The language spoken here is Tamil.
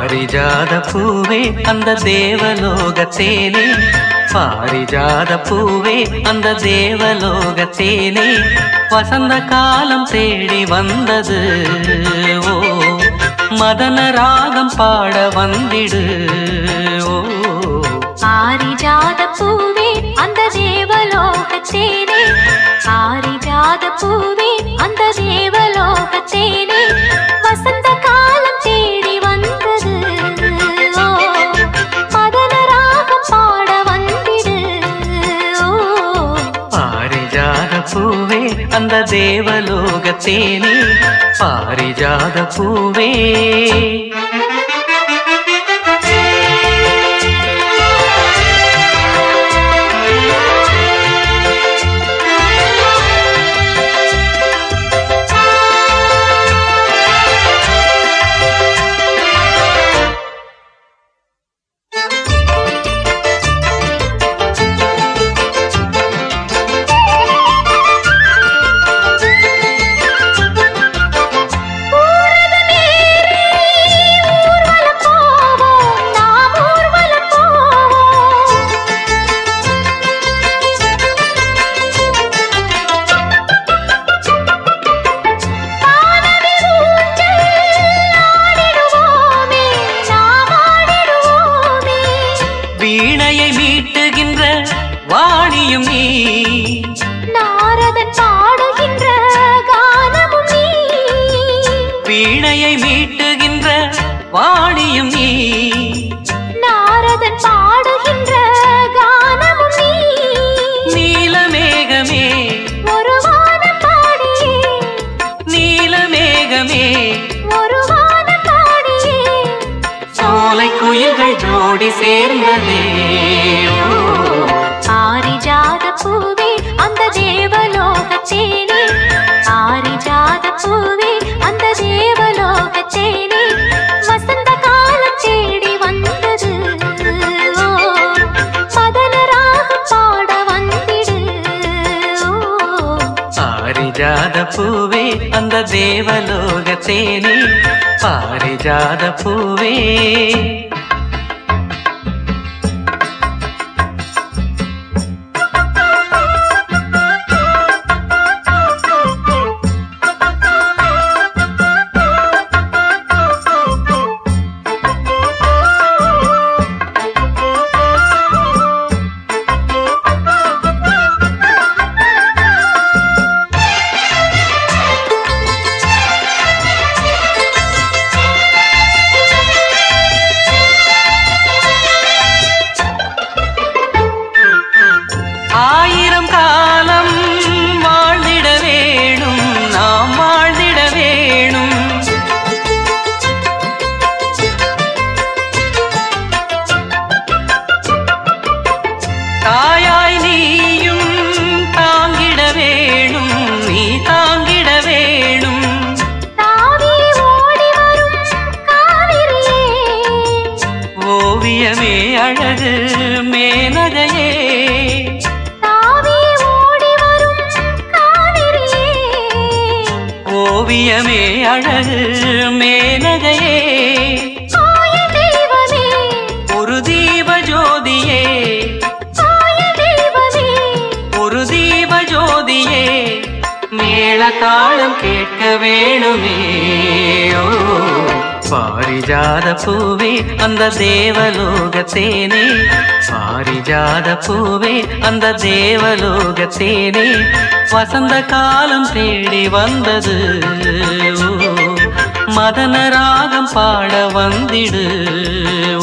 பாரிஜாத பூவே அந்த தேவலோகத்தேனே பாரிஜாத பூவே அந்த தேவலோகத்தேனே வசந்த காலம் தேடி வந்தது ஓ மதன ராகம் பாட வந்திடு ஓ ஆரிஜாத பூவே அந்த தேவலோகத்தேனே ஆரிஜாத பூவே அந்த தேவலோகத்தேனே வசந்த காலம் தேடி வந்தது ஓ மதன ராகம் பாட வந்திடு ஓ பாரிஜாத பூவே அந்த தேவலோகத்தேனே பாரிஜாத பூவே ஊர்வலம் போவோம் நாம் ஊர்வலம் போவோம் வானவில் ஊஞ்சல் ஆடிடுவோமே நாம் ஆடிடுவோமே வீணையை மீட்டுகின்ற வாணியும் நீ நாரதன் பாடுகின்ற கானமும் நீ வீணையை மீட்டுகின்ற வாணியும் நீ நாரதன் பாடுகின்ற கானமும் நீ நீலமேகமே ஒரு வானம் பாடியே நீலமேகமே ஒரு வானம் பாடியே சோலை குயில்கள் ஜோடி சேர்ந்ததே ஓ. ஆரிஜாத பூவே அந்த தேவலோகத்தேனே ஆரிஜாத பூவே அந்த தேவலோகத்தேனே வசந்த காலம் தேடி வந்தது ஓ மதன ராகம் பாட வந்திடு ஓ பாரிஜாத பூவே அந்த தேவலோகத்தேனே பாரிஜாத பூவே ஆயிரம் காலம் வாழ்ந்திட வேணும் நாம் வாழ்ந்திட வேணும் தாயாய் நீயும் தாங்கிட வேணும் நீ தாங்கிட வேணும் தாவி ஓடி வரும் காவிரியே ஓவியமே அழகு மேனகையே தாவி ஓடி வரும் காவிரியே ஓவியமே அழகு மேனகையே ஆய தெய்வமே ஒரு தீப ஜோதியே ஆய தெய்வமே ஒரு தீப ஜோதியே மேள தாளம் கேட்க வேணுமே ஓ பாரிஜாத பூவே அந்த தேவலோகத்தேனே பாரிஜாத பூவே அந்த தேவலோகத்தேனே வசந்த காலம் தேடி வந்தது ஓ மதன ராகம் பாட வந்திடு